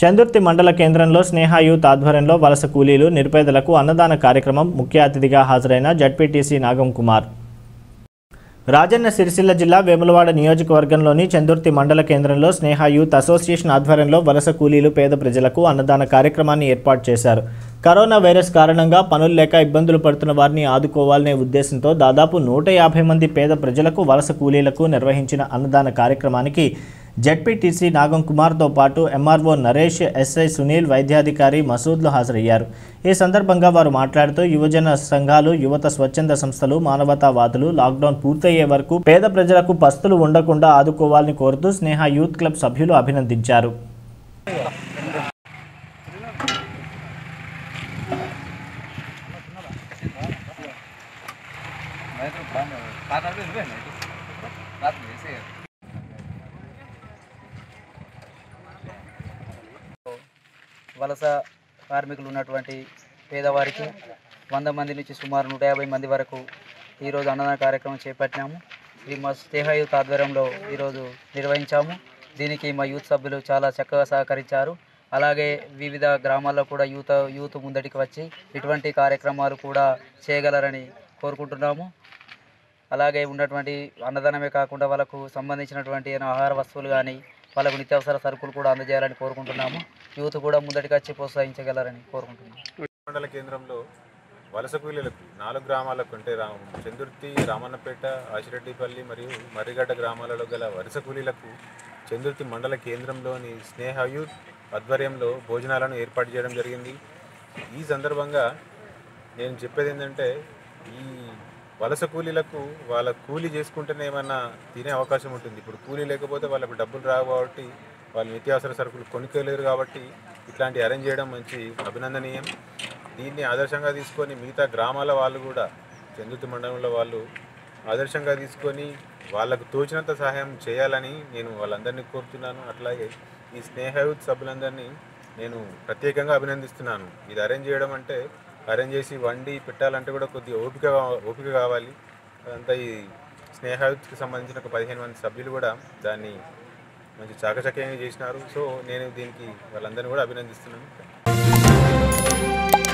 చందుర్తి మండల కేంద్రంలో స్నేహ యూత్ ఆధ్వర్యంలో వలస కూలీలు నిరుపేదలకు అన్నదాన కార్యక్రమం ముఖ్య అతిథిగా హాజరైన జడ్పీటీసీ నాగం కుమార్ రాజన్న సిరిసిల్ల జిల్లా వేములవాడ నియోజకవర్గంలోని చందుర్తి మండల కేంద్రంలో స్నేహ యూత్ అసోసియేషన్ ఆధ్వర్యంలో వలస కూలీలు పేద ప్రజలకు అన్నదాన కార్యక్రమాన్ని ఏర్పాటు చేశారు కరోనా వైరస్ కారణంగా పనులు లేక ఇబ్బందులు పడుతున్న వారిని ఆదుకోవాలనే ఉద్దేశంతో దాదాపు నూట యాభై మంది పేద ప్రజలకు వలస కూలీలకు నిర్వహించిన అన్నదాన కార్యక్రమానికి జడ్పీటీసీ నాగం కుమార్తో పాటు ఎంఆర్ఓ నరేష్ ఎస్ఐ సునీల్ వైద్యాధికారి మసూద్లు హాజరయ్యారు ఈ సందర్భంగా వారు మాట్లాడుతూ యువజన సంఘాలు యువత స్వచ్ఛంద సంస్థలు మానవతావాదులు లాక్డౌన్ పూర్తయ్యే వరకు పేద ప్రజలకు పస్తులు ఉండకుండా ఆదుకోవాలని కోరుతూ స్నేహ యూత్ క్లబ్ సభ్యులు అభినందించారు వలస కార్మికులు ఉన్నటువంటి పేదవారికి వంద మంది నుంచి సుమారు నూట యాభై మంది వరకు ఈరోజు అన్నదాన కార్యక్రమం చేపట్టినాము ఇది మా స్నేహ యూత్ ఆధ్వర్యంలో ఈరోజు నిర్వహించాము దీనికి మా యూత్ సభ్యులు చాలా చక్కగా సహకరించారు అలాగే వివిధ గ్రామాల్లో కూడా యూత్ యూత్ ముందటికి వచ్చి ఇటువంటి కార్యక్రమాలు కూడా చేయగలరని కోరుకుంటున్నాము అలాగే ఉన్నటువంటి అన్నదానమే కాకుండా వాళ్ళకు సంబంధించినటువంటి ఏమైనా ఆహార వస్తువులు కానీ వాళ్ళకు నిత్యావసర సరుకులు కూడా అందజేయాలని కోరుకుంటున్నాము యూత్ కూడా ముందటికి వచ్చి ప్రోత్సహించగలరని కోరుకుంటున్నాము మండల కేంద్రంలో వలస కూలీలకు నాలుగు గ్రామాలకు అంటే రా చందుర్తి రామన్నపేట ఆశిరెడ్డిపల్లి మరియు మర్రిగడ్డ గ్రామాలలో గల వలస కూలీలకు చందుర్తి మండల కేంద్రంలోని స్నేహ యూత్ ఆధ్వర్యంలో భోజనాలను ఏర్పాటు చేయడం జరిగింది ఈ సందర్భంగా నేను చెప్పేది ఏంటంటే ఈ వలస కూలీలకు వాళ్ళ కూలీ చేసుకుంటేనే ఏమన్నా తినే అవకాశం ఉంటుంది ఇప్పుడు కూలీ లేకపోతే వాళ్ళకు డబ్బులు రావు కాబట్టి వాళ్ళు నిత్యావసర సరుకులు కొనుక్కోలేరు కాబట్టి ఇట్లాంటి అరేంజ్ చేయడం మంచి అభినందనీయం దీన్ని ఆదర్శంగా తీసుకొని మిగతా గ్రామాల వాళ్ళు కూడా చందుర్తి మండలంలో వాళ్ళు ఆదర్శంగా తీసుకొని వాళ్ళకు తోచినంత సహాయం చేయాలని నేను వాళ్ళందరినీ కోరుతున్నాను అట్లాగే ఈ స్నేహయూత్ సభ్యులందరినీ నేను ప్రత్యేకంగా అభినందిస్తున్నాను ఇది అరేంజ్ చేయడం అంటే అరేంజ్ చేసి వండి పెట్టాలంటే కూడా కొద్దిగా ఓపిక ఓపిక కావాలి అదంతా ఈ స్నేహయూత్కి సంబంధించిన ఒక పదిహేను మంది సభ్యులు కూడా దాన్ని మంచి చాకచక్యంగా చేసినారు సో నేను దీనికి వాళ్ళందరినీ కూడా అభినందిస్తున్నాను